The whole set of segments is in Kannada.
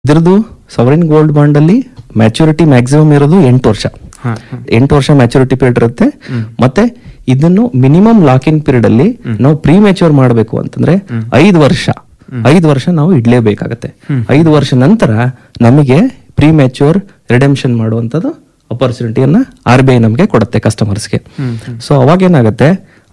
ಇದ್ರದ್ದು ಸವರಿನ್ ಗೋಲ್ಡ್ ಬಾಂಡ್ ಅಲ್ಲಿ ಮ್ಯಾಚುರಿಟಿ ಮ್ಯಾಕ್ಸಿಮಮ್ ಇರೋದು ಎಂಟು ವರ್ಷ ಹಾ, ಹಾ. ಎಂಟು ವರ್ಷ ಮ್ಯಾಚುರಿಟಿ ಪೀರಿಯಡ್ ಇರುತ್ತೆ ಮತ್ತೆ ಇದನ್ನು ಮಿನಿಮಮ್ ಲಾಕ್ ಇನ್ ಪೀರಿಯಡ್ ಅಲ್ಲಿ ನಾವು ಪ್ರೀ ಮ್ಯಾಚೂರ್ ಮಾಡಬೇಕು ಅಂತಂದ್ರೆ ಐದು ವರ್ಷ ಐದು ವರ್ಷ ನಾವು ಇಡ್ಲೇಬೇಕಾಗತ್ತೆ ಐದು ವರ್ಷ ನಂತರ ನಮಗೆ ಪ್ರೀ ಮ್ಯಾಚೂರ್ ರಿಡೆಂಪ್ಷನ್ ಮಾಡುವಂತದ್ದು ಅಪರ್ಚುನಿಟಿಯನ್ನ ಆರ್ ಬಿ ಐ ನಮಗೆ ಕೊಡುತ್ತೆ ಕಸ್ಟಮರ್ಸ್ಗೆ ಸೊ ಅವಾಗ ಏನಾಗುತ್ತೆ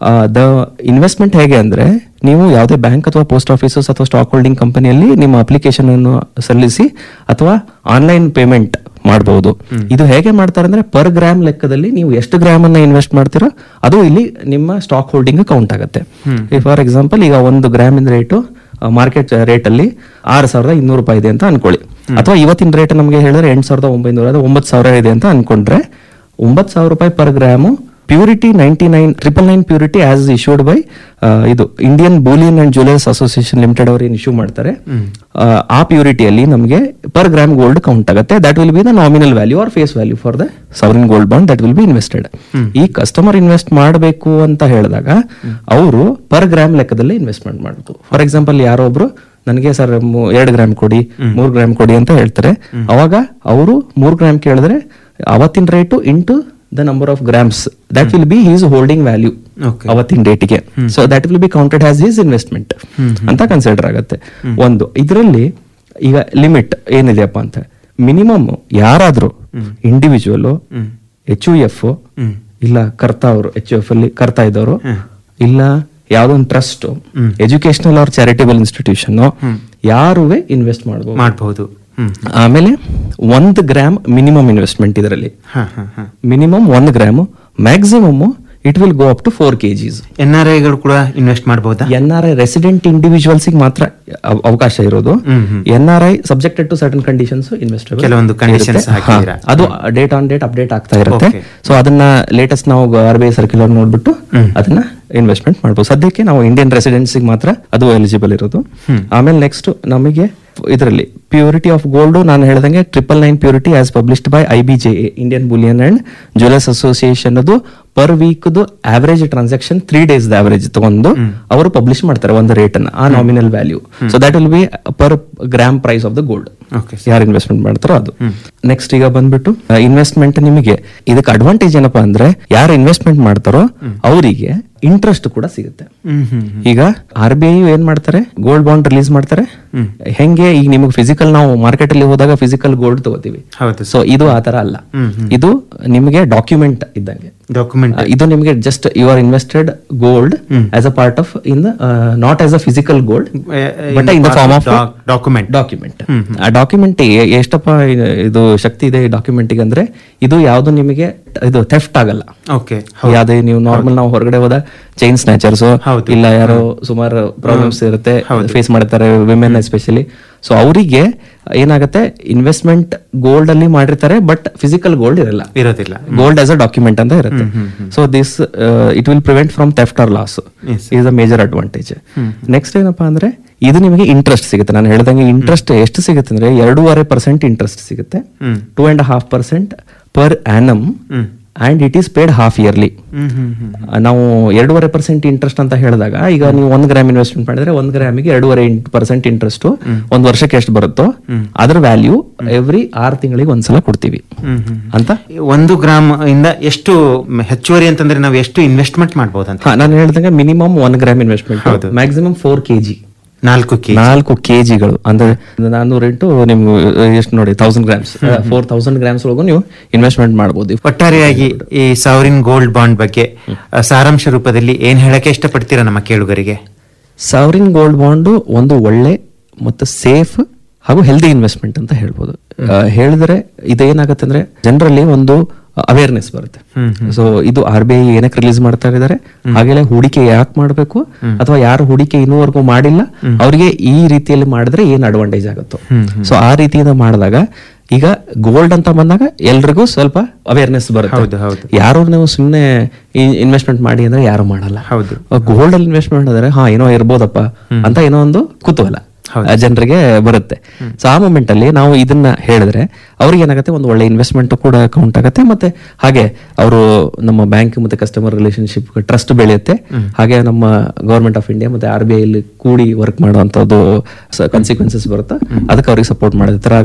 ದ ಇನ್ವೆಸ್ಟ್ಮೆಂಟ್ ಹೇಗೆ ಅಂದ್ರೆ ನೀವು ಯಾವುದೇ ಬ್ಯಾಂಕ್ ಅಥವಾ ಪೋಸ್ಟ್ ಆಫೀಸಸ್ ಅಥವಾ ಸ್ಟಾಕ್ ಹೋಲ್ಡಿಂಗ್ ಕಂಪನಿಯಲ್ಲಿ ನಿಮ್ಮ ಅಪ್ಲಿಕೇಶನ್ ಅನ್ನು ಸಲ್ಲಿಸಿ ಅಥವಾ ಆನ್ಲೈನ್ ಪೇಮೆಂಟ್ ಮಾಡಬಹುದು ಇದು ಹೇಗೆ ಮಾಡ್ತಾರೆ ಅಂದ್ರೆ ಪರ್ ಗ್ರಾಮ್ ಲೆಕ್ಕದಲ್ಲಿ ನೀವು ಎಷ್ಟು ಗ್ರಾಮ್ ಅನ್ನ ಇನ್ವೆಸ್ಟ್ ಮಾಡ್ತೀರೋ ಅದು ಇಲ್ಲಿ ನಿಮ್ಮ ಸ್ಟಾಕ್ ಹೋಲ್ಡಿಂಗ್ ಕೌಂಟ್ ಆಗುತ್ತೆ ಫಾರ್ ಎಕ್ಸಾಂಪಲ್ ಈಗ ಒಂದು gram in rate market rate ಅಲ್ಲಿ ಆರು ಸಾವಿರದ ಇನ್ನೂರು ರೂಪಾಯಿ ಇದೆ ಅಂತ ಅನ್ಕೊಳ್ಳಿ ಅಥವಾ ಇವತ್ತಿನ ರೇಟ್ ನಮಗೆ ಹೇಳಿದ್ರೆ ಎಂಟು ಸಾವಿರದ ಒಂಬೈನೂರ ಅದು ಒಂಬತ್ತು ಸಾವಿರ ಇದೆ ಅಂತ ಅನ್ಕೊಂಡ್ರೆ ಒಂಬತ್ತು ಸಾವಿರ ರೂಪಾಯಿ per gram purity ninety nine triple nine purity as issued by ಇದು Indian bullion and jewellers association limited ಅವರು ಏನು ಇಶ್ಯೂ ಮಾಡ್ತಾರೆ ಆ, ಆ ಪ್ಯೂರಿಟಿಯಲ್ಲಿ ನಮಗೆ ಪರ್ ಗ್ರಾಮ್ ಗೋಲ್ಡ್ ಕೌಂಟ್ ಆಗುತ್ತೆ that will be the nominal value or face value for the sovereign gold bond that will be invested ಈ ಕಸ್ಟಮರ್ ಇನ್ವೆಸ್ಟ್ ಮಾಡಬೇಕು ಅಂತ ಹೇಳಿದಾಗ ಅವರು ಪರ್ ಗ್ರಾಮ್ ಲೆಕ್ಕದಲ್ಲಿ ಇನ್ವೆಸ್ಟ್ಮೆಂಟ್ ಮಾಡಬೇಕು ಫಾರ್ ಎಕ್ಸಾಂಪಲ್ ಯಾರೋ ಒಬ್ರು ನನಗೆ ಸರ್ ಎರಡು ಗ್ರಾಮ್ ಕೊಡಿ ಮೂರ್ ಗ್ರಾಮ್ ಕೊಡಿ ಅಂತ ಹೇಳ್ತಾರೆ ಅವಾಗ ಅವರು ಮೂರ್ ಗ್ರಾಮ್ ಕೇಳಿದ್ರೆ ಅವತ್ತಿನ rate into the number of grams that will be his holding value Okay. ಅವತ್ತಿನ ಡೇಟಿಗೆ so that will be counted as his investment ಅಂತ ಕನ್ಸಿಡರ್ ಆಗುತ್ತೆ ಒಂದು ಇದರಲ್ಲಿ ಈಗ ಲಿಮಿಟ್ ಏನಿದೆಯಪ್ಪ ಅಂತ ಮಿನಿಮಮ್ ಯಾರಾದ್ರೂ ಇಂಡಿವಿಜುವಲ್ ಎಚ್ ಯು ಎಫ್ ಇಲ್ಲ ಕರ್ತಾ ಅವರು ಎಚ್ ಯು ಎಫ್ ಅಲ್ಲಿ ಕರ್ತಾ ಇದ್ದವರು ಇಲ್ಲ ಯಾವ್ದೊಂದು trust educational or charitable institution ಯಾರುವೆ ಇನ್ವೆಸ್ಟ್ ಮಾಡಬಹುದು ಮಾಡಬಹುದು ಹ್ಮ್ ಆಮೇಲೆ ಒಂದು ಗ್ರಾಮ್ ಮಿನಿಮಮ್ ಇನ್ವೆಸ್ಟ್ಮೆಂಟ್ ಇದರಲ್ಲಿ ಹಾ ಹಾ ಹಾ ಮಿನಿಮಮ್ ಒಂದು gram maximum it will go up to four KGs N R ಐಗಳು ಕೂಡ ಇನ್ವೆಸ್ಟ್ ಮಾಡಬಹುದಾ N R I resident individuals ಮಾತ್ರ ಅವ- ಅವಕಾಶ ಇರೋದು ಹ್ಮ್, ಹ್ಮ್. N R I subjected to certain conditions invest ಕೆಲವೊಂದು conditions ಹಾಕಿದ್ದೀರಾ? ಅದು ಡೇಟ್ ಆನ್ ಡೇಟ್ ಅಪ್ಡೇಟ್ ಆಗ್ತಾ ಇರುತ್ತೆ Okay. ಸೊ ಅದನ್ನ ಲೇಟೆಸ್ಟ್ ನಾವು ಆರ್ ಬಿ ಐ ಸರ್ಕ್ಯುಲರ್ ನೋಡ್ಬಿಟ್ಟು ಅದನ್ನ ಇನ್ವೆಸ್ಟ್ಮೆಂಟ್ ಮಾಡ್ಬೋದು ಸದ್ಯಕ್ಕೆ ನಾವು ಇಂಡಿಯನ್ ರೆಸಿಡೆನ್ಸಿಗೆ ಮಾತ್ರ ಅದು ಎಲಿಜಿಬಲ್ ಇರೋದು ಆಮೇಲೆ ನೆಕ್ಸ್ಟ್ ನಮಗೆ ಇದರಲ್ಲಿ ಪ್ಯೂರಿಟಿ ಆಫ್ ಗೋಲ್ಡ್ ನಾನು ಹೇಳ್ದಂಗೆ triple nine purity as published by I B J Indian bullion and jewellers association ಅದು per week average transaction three days average ತಗೊಂಡು ಅವರು ಪಬ್ಲಿಷ್ ಮಾಡ್ತಾರೆ ಒಂದು ರೇಟ್ ಅನ್ನ ಆ nominal value so that will be per gram price of the gold okay ಯಾರು ಇನ್ವೆಸ್ಟ್ಮೆಂಟ್ ಮಾಡ್ತಾರೋ ಅದು ನೆಕ್ಸ್ಟ್ ಈಗ ಬಂದ್ಬಿಟ್ಟು ಇನ್ವೆಸ್ಟ್ಮೆಂಟ್ ನಿಮಗೆ ಇದಕ್ಕೆ ಅಡ್ವಾಂಟೇಜ್ ಏನಪ್ಪಾ ಅಂದ್ರೆ ಯಾರು ಇನ್ವೆಸ್ಟ್ಮೆಂಟ್ ಮಾಡ್ತಾರೋ ಅವರಿಗೆ ಇಂಟ್ರೆಸ್ಟ್ ಕೂಡ ಸಿಗುತ್ತೆ ಹ್ಮ್ ಹ್ಮ್ ಈಗ ಆರ್ ಬಿ ಐ ಏನ್ ಮಾಡ್ತಾರೆ ಗೋಲ್ಡ್ ಬಾಂಡ್ ರಿಲೀಸ್ ಮಾಡ್ತಾರೆ ಹೆಂಗೆ ಈಗ ನಿಮಗೆ ಫಿಸಿಕಲ್ ನಾವು ಮಾರ್ಕೆಟ್ ಅಲ್ಲಿ ಹೋದಾಗ ಫಿಸಿಕಲ್ ಗೋಲ್ಡ್ ತಗೋತೀವಿ ಹೌದು ಸೊ ಇದು ಆ ತರ ಅಲ್ಲ ಇದು ನಿಮಗೆ ಡಾಕ್ಯುಮೆಂಟ್ ಇದ್ದಂಗೆ ಡಾಕ್ಯುಮೆಂಟ್ ಆ, ಇದು ನಿಮಗೆ just you are invested gold as a part of in not as a physical gold but in the form of document document ah document ಎಷ್ಟಪ್ಪ ಇ- ಇದು ಶಕ್ತಿ ಇದೆ ಈ document ಗೆ ಅಂದ್ರೆ ಇದು ಯಾವ್ದು ನಿಮಗೆ ಇದು ಥೆಫ್ಟ್ ಆಗಲ್ಲ ಓಕೆ ಯಾವ್ದೇ ನೀವು ನಾರ್ಮಲ್ ನಾವು ಹೊರಗಡೆ ಹೋದ ಚೈನ್ ಸ್ನ್ಯಾಚರ್ಸ್ ಹೌದು. ಇಲ್ಲ ಯಾರೋ ಸುಮಾರು ಪ್ರಾಬ್ಲಮ್ಸ್ ಇರುತ್ತೆ ಫೇಸ್ ಮಾಡ್ತಾರೆ ವಿಮೆನ್ ಎಸ್ಪೆಷಲಿ ಸೊ ಅವರಿಗೆ ಏನಾಗುತ್ತೆ ಇನ್ವೆಸ್ಟ್ಮೆಂಟ್ ಗೋಲ್ಡ್ ಅಲ್ಲಿ ಮಾಡಿರ್ತಾರೆ ಬಟ್ ಫಿಸಿಕಲ್ ಗೋಲ್ಡ್ ಇರಲ್ಲ ಇರೋದಿಲ್ಲ ಗೋಲ್ಡ್ ಆಸ್ ಅ ಡಾಕ್ಯುಮೆಂಟ್ ಅಂತ ಇರುತ್ತೆ so this it will prevent from theft or loss Yes. Is a major advantage next ಏನಪ್ಪಾ ಅಂದ್ರೆ ಇದು ನಿಮಗೆ ಇಂಟ್ರೆಸ್ಟ್ ಸಿಗುತ್ತೆ ನಾನು ಹೇಳ್ದಂಗೆ ಇಂಟ್ರೆಸ್ಟ್ ಎಷ್ಟು ಸಿಗುತ್ತೆ ಅಂದ್ರೆ ಎರಡೂವರೆ ಪರ್ಸೆಂಟ್ ಇಂಟ್ರೆಸ್ಟ್ ಸಿಗುತ್ತೆ hmm two and half percent per annum hmm and it is paid half yearly hmm hmm hmm ನಾವು ಎರಡೂವರೆ ಪರ್ಸೆಂಟ್ ಇಂಟ್ರೆಸ್ಟ್ ಅಂತ ಹೇಳಿದಾಗ ಈಗ ನೀವು ಒಂದ್ ಗ್ರಾಮ್ ಇನ್ವೆಸ್ಟ್ಮೆಂಟ್ ಮಾಡಿದ್ರೆ ಒಂದ್ ಗ್ರಾಮಿಗೆ ಎರಡೂವರೆ ಪರ್ಸೆಂಟ್ ಇಂಟ್ರೆಸ್ಟ್ ಒಂದ್ ವರ್ಷಕ್ಕೆ ಎಷ್ಟು ಬರುತ್ತೋ ಅದ್ರ ವ್ಯಾಲ್ಯೂ ಎವ್ರಿ ಆರು ತಿಂಗಳಿಗೆ ಒಂದ್ಸಲ ಕೊಡ್ತೀವಿ ಹ್ಮ್ ಹ್ಮ್ ಅಂತ ಒಂದು ಗ್ರಾಮ್ ಇಂದ ಎಷ್ಟು ಹೆಚ್ಚುವರಿ ಅಂತಂದ್ರೆ ನಾವು ಎಷ್ಟು ಇನ್ವೆಸ್ಟ್ಮೆಂಟ್ ಮಾಡಬಹುದಂತ ಹಾ ನಾನು ಹೇಳ್ದಂಗೆ ಮಿನಿಮಮ್ ಒನ್ ಗ್ರಾಮ್ ಇನ್ವೆಸ್ಟ್ಮೆಂಟ್ ಹೌದು. ಮ್ಯಾಕ್ಸಿಮಮ್ ಫೋರ್ ಕೆಜಿ ನಾಲ್ಕು ಕೆ ನಾಲ್ಕು ಕೆಜಿಗಳು ಅಂದ್ರೆ ನಾನ್ನೂರ ಇಂಟು ನಿಮ್ಗೆ ಎಷ್ಟು ನೋಡಿ thousand grams four thousand grams ಒಳಗೂ ನೀವು ಇನ್ವೆಸ್ಟ್ಮೆಂಟ್ ಮಾಡ್ಬೋದು ಒಟ್ಟಾರೆಯಾಗಿ ಈ ಸಾವರಿನ್ ಗೋಲ್ಡ್ ಬಾಂಡ್ ಬಗ್ಗೆ ಆ, ಸಾರಾಂಶ ರೂಪದಲ್ಲಿ ಏನ್ ಹೇಳಕ್ಕೆ ಇಷ್ಟಪಡ್ತೀರಾ ನಮ್ಮ ಕೇಳುಗರಿಗೆ ಸಾವರಿನ್ ಗೋಲ್ಡ್ ಬಾಂಡ್ ಒಂದು ಒಳ್ಳೆ ಮತ್ತು ಸೇಫ್ ಹಾಗೂ ಹೆಲ್ದಿ ಇನ್ವೆಸ್ಟ್ಮೆಂಟ್ ಅಂತ ಹೇಳ್ಬೋದು ಆ, ಹೇಳಿದ್ರೆ ಇದೇನಾಗುತ್ತೆ ಅಂದ್ರೆ ಜನರಲ್ಲಿ ಒಂದು ಅವೇರ್ನೆಸ್ ಬರುತ್ತೆ ಸೊ ಇದು ಆರ್ ಬಿ ಐ ಏನಕ್ಕೆ ರಿಲೀಸ್ ಮಾಡ್ತಾ ಇದ್ದಾರೆ ಹಾಗೆಲ್ಲ ಹೂಡಿಕೆ ಯಾಕೆ ಮಾಡಬೇಕು ಅಥವಾ ಯಾರು ಹೂಡಿಕೆ ಇನ್ನೂವರೆಗೂ ಮಾಡಿಲ್ಲ ಅವರಿಗೆ ಈ ರೀತಿಯಲ್ಲಿ ಮಾಡಿದ್ರೆ ಏನ್ ಅಡ್ವಾಂಟೇಜ್ ಆಗುತ್ತೋ ಸೊ ಆ ರೀತಿಯಿಂದ ಮಾಡಿದಾಗ ಈಗ ಗೋಲ್ಡ್ ಅಂತ ಬಂದಾಗ ಎಲ್ರಿಗೂ ಸ್ವಲ್ಪ ಅವೇರ್ನೆಸ್ ಬರುತ್ತೆ ಹೌದು ಹೌದು ಯಾರು ನೀವು ಸುಮ್ಮನೆ ಇನ್ವೆಸ್ಟ್ಮೆಂಟ್ ಮಾಡಿ ಅಂದ್ರೆ ಯಾರು ಮಾಡಲ್ಲ ಹೌದು ಗೋಲ್ಡ್ ಅಲ್ಲಿ ಇನ್ವೆಸ್ಟ್ಮೆಂಟ್ ಮಾಡಿದ್ರೆ ಹಾ ಏನೋ ಇರ್ಬೋದಪ್ಪ ಅಂತ ಏನೋ ಒಂದು ಕುತೂಹಲ ಆ ಜನರಿಗೆ ಬರುತ್ತೆ ಸೊ ಆ ಮೂಮೆಂಟ್ ಅಲ್ಲಿ ನಾವು ಇದನ್ನ ಹೇಳಿದ್ರೆ ಅವ್ರಿಗೆ ಏನಾಗುತ್ತೆ ಒಂದು ಒಳ್ಳೆ ಇನ್ವೆಸ್ಟ್ಮೆಂಟ್ ಕೂಡ ಕೌಂಟ್ ಆಗುತ್ತೆ ಮತ್ತೆ ಹಾಗೆ ಅವರು ನಮ್ಮ ಬ್ಯಾಂಕ್ ಮತ್ತೆ ಕಸ್ಟಮರ್ ರಿಲೇಶನ್ಶಿಪ್ ಟ್ರಸ್ಟ್ ಬೆಳೆಯುತ್ತೆ ಹಾಗೆ ನಮ್ಮ ಗವರ್ಮೆಂಟ್ ಆಫ್ ಇಂಡಿಯಾ ಮತ್ತೆ ಆರ್ ಬಿ ಐ ಕೂಡಿ ವರ್ಕ್ ಮಾಡುವಂತದ್ದು ಕಾನ್ಸಿಕ್ವೆನ್ಸಸ್ ಬರುತ್ತೆ ಅದಕ್ಕೆ ಅವ್ರಿಗೆ ಸಪೋರ್ಟ್ ಮಾಡಿರ್ತಾರೆ